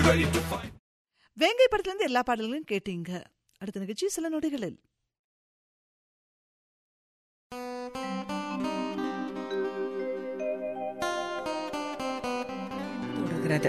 ready to fight. வேங்கை படத்திலிருந்து எல்லா பாடல்களையும் கேட்டீங்க அடுத்த நிகழ்ச்சி சில நொடிகளில் தொடர்கிறது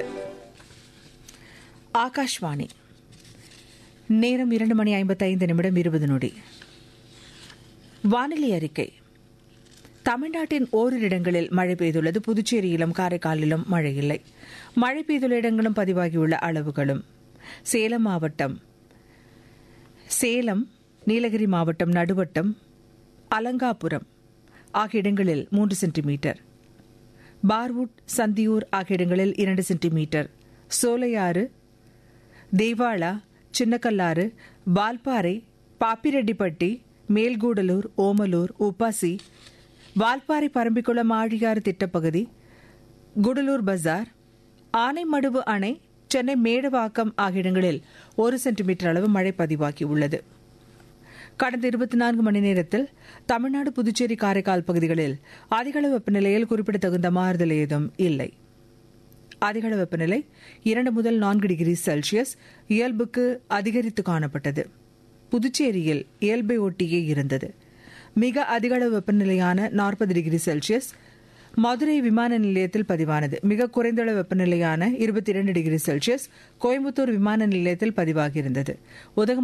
ஆகாஷ்வாணி நேரம் இரண்டு மணி ஐம்பத்தைந்து நிமிடம் இருபது நொடி வானிலை அறிக்கை தமிழ்நாட்டின் ஓரிரு இடங்களில் மழை பெய்துள்ளது புதுச்சேரியிலும் காரைக்காலிலும் மழை இல்லை மழை பெய்துள்ள இடங்களும் பதிவாகியுள்ள அளவுகளும் சேலம் மாவட்டம் சேலம் நீலகிரி மாவட்டம் நடுவட்டம் அலங்காபுரம் ஆகிய இடங்களில் மூன்று சென்டிமீட்டர் பார்வுட் சந்தியூர் ஆகிய இடங்களில் இரண்டு சென்டிமீட்டர் சோலையாறு தேவாளா சின்னக்கல்லாறு வால்பாறை பாப்பிரெட்டிப்பட்டி மேல்கூடலூர் ஓமலூர் உப்பாசி வால்பாறை பரம்பிக்குளம் ஆழியாறு திட்டப்பகுதி குடலூர் பஜார் ஆனைமடுவு அணை சென்னை மேடவாக்கம் ஆகிய இடங்களில் ஒரு சென்டிமீட்டர் அளவு மழை பதிவாகியுள்ளது கடந்த இருபத்தி நான்கு மணி நேரத்தில் தமிழ்நாடு புதுச்சேரி காரைக்கால் பகுதிகளில் அதிகளவு வெப்பநிலையில் குறிப்பிடத்தகுந்த மாறுதல் ஏதும் இல்லை அதிகள வெப்பநிலை இரண்டு முதல் நான்கு டிகிரி செல்சியஸ் இயல்புக்கு அதிகரித்து காணப்பட்டது புதுச்சேரியில் இயல்பை ஒட்டியே இருந்தது மிக அதிகளவு வெப்பநிலையான நாற்பது டிகிரி செல்சியஸ் மதுரை விமான நிலையத்தில் பதிவானது மிக குறைந்த அளவு வெப்பநிலையான இருபத்தி இரண்டு டிகிரி செல்சியஸ் கோயம்புத்தூர் விமான நிலையத்தில் பதிவாகியிருந்தது உதகமண்டலம்